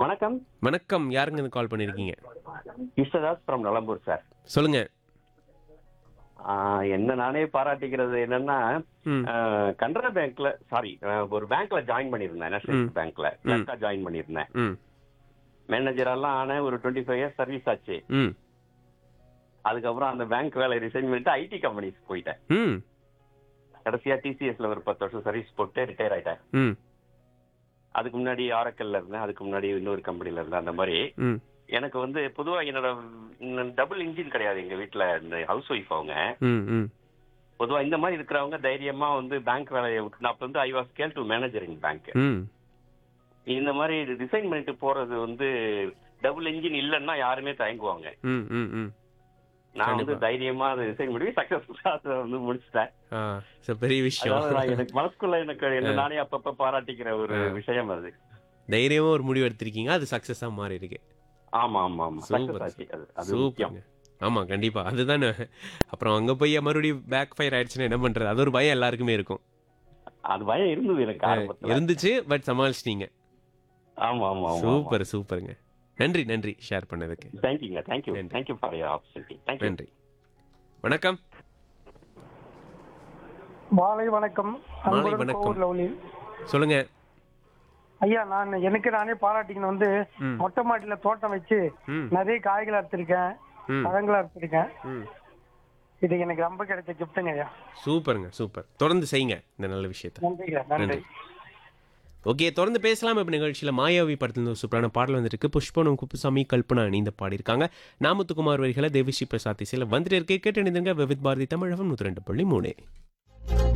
வணக்கம் வணக்கம் யாருங்க இருந்து கால் பண்ணிருக்கீங்க கிருஷ்ணதாஸ் ஃப்ரம் நலம்பூர் சார் சொல்லுங்க ஆஹ் என்ன நானே பாராட்டிக்கிறது என்னன்னா ம் ஆஹ் கனரா பேங்க்ல சாரி ஒரு பேங்க்ல ஜாயின் பண்ணியிருந்தேன் நேஷனல் பேங்க்ல கிளர்க்கா ஜாயின் பண்ணியிருந்தேன் ம் மேனேஜரெல்லாம் ஆனேன் ஒரு டுவெண்ட்டி ஃபைவ் இயர்ஸ் சர்வீஸ் ஆச்சு ம் அதுக்கப்புறம் அந்த பேங்க் வேலை ரிசைன் பண்ணிட்டு ஐடி கம்பெனிஸ் போயிட்டேன் ம் கடைசியா டிசிஎஸ்ல ஒரு பத்து வருஷம் சர்வீஸ் போட்டு ரிட்டையர் ஆயிட்டேன் ம் அதுக்கு முன்னாடி ஆரக்கல்ல இருந்தேன் அதுக்கு முன்னாடி இன்னொரு கம்பெனில இருந்தேன் அந்த மாதிரி ம் எனக்கு வந்து பொதுவா என்னோட டபுள் இன்ஜின் கிடையாது எங்க வீட்ல இந்த ஹவுஸ் ஒய்ஃப் அவங்க ம் ம் பொதுவா இந்த மாதிரி இருக்கிறவங்க தைரியமா வந்து பேங்க் வேலையை விட்டு நான் அப்ப வந்து I was called to manager in bank hmm இந்த மாதிரி ரிசைன் பண்ணிட்டு போறது வந்து டபுள் இன்ஜின் இல்லைன்னா யாருமே தயங்குவாங்க ம் ம் ம் நான் வந்து தைரியமா அதை ரிசைன் பண்ணி சக்சஸ்ஃபுல்லா அதை வந்து முடிச்சிட்டேன் ஆ ஸோ பெரிய விஷயம் அதாவது நான் எனக்கு மனசுக்குள்ள எனக்கு என்ன நானே அப்பப்ப பாராட்டிக்கிற ஒரு விஷயம் அது தைரியமா ஒரு முடிவு எடுத்திருக்கீங்க அது சக்ஸஸா மாறி இருக்கு ஆமா ஆமா ஆமா Super. சக்சஸ் ஆச்சு அது அது முக்கியம் சூப்பருங்க ஆமா கண்டிப்பா அதுதானே அப்புறம் அங்க போய் மறுபடியும் பேக் ஃபயர் ஆயிடுச்சுன்னா என்ன பண்றது அது ஒரு பயம் எல்லாருக்குமே இருக்கும் அது பயம் இருந்தது எனக்கு ஆரம்பத்துல இருந்துச்சு பட் சமாளிச்சிட்டீங்க ஆமா ஆமா ஆமா சூப்பர் சூப்பருங்க நன்றி நன்றி ஷேர் பண்ணதுக்கு தேங்க்யூங்க தேங்க்யூ நன்றி. Thank you for your opportunity thank you நன்றி வணக்கம் மாலை வணக்கம் மாலை அன்புடன் வணக்கம். கோவூர் லவ்லி சொல்லுங்க ஐயா நான் எனக்கு நானே பாராட்டிக்கணும் வந்து ம். மொட்டை மாடியில தோட்டம் வச்சு ம் நிறைய காய்கள் அறுத்திருக்கேன் ம் பழங்கள் அறுத்திருக்கேன் ம் இது எனக்கு ரொம்ப கிடைச்ச கிஃப்ட்டுங்க ஐயா சூப்பருங்க சூப்பர் தொடர்ந்து செய்யுங்க இந்த நல்ல விஷயத்த நன்றிங்க நன்றி நன்றி ஓகே தொடர்ந்து பேசலாம் இப்போ நிகழ்ச்சியில் மாயாவி படத்துல ஒரு சூப்பரான பாடல் வந்துருக்கு புஷ்பனும் குப்புசாமி கல்பனா இணைந்து பாடியிருக்காங்க நாமத்துக்குமார் வரிகளை தேவிஸ்ரீ பிரசாத் இசையில் வந்துட்டு இருக்கே கேட்டு இணைந்துங்க விவித் பாரதி தமிழகம் நூற்றி ரெண்டு புள்ளி மூணு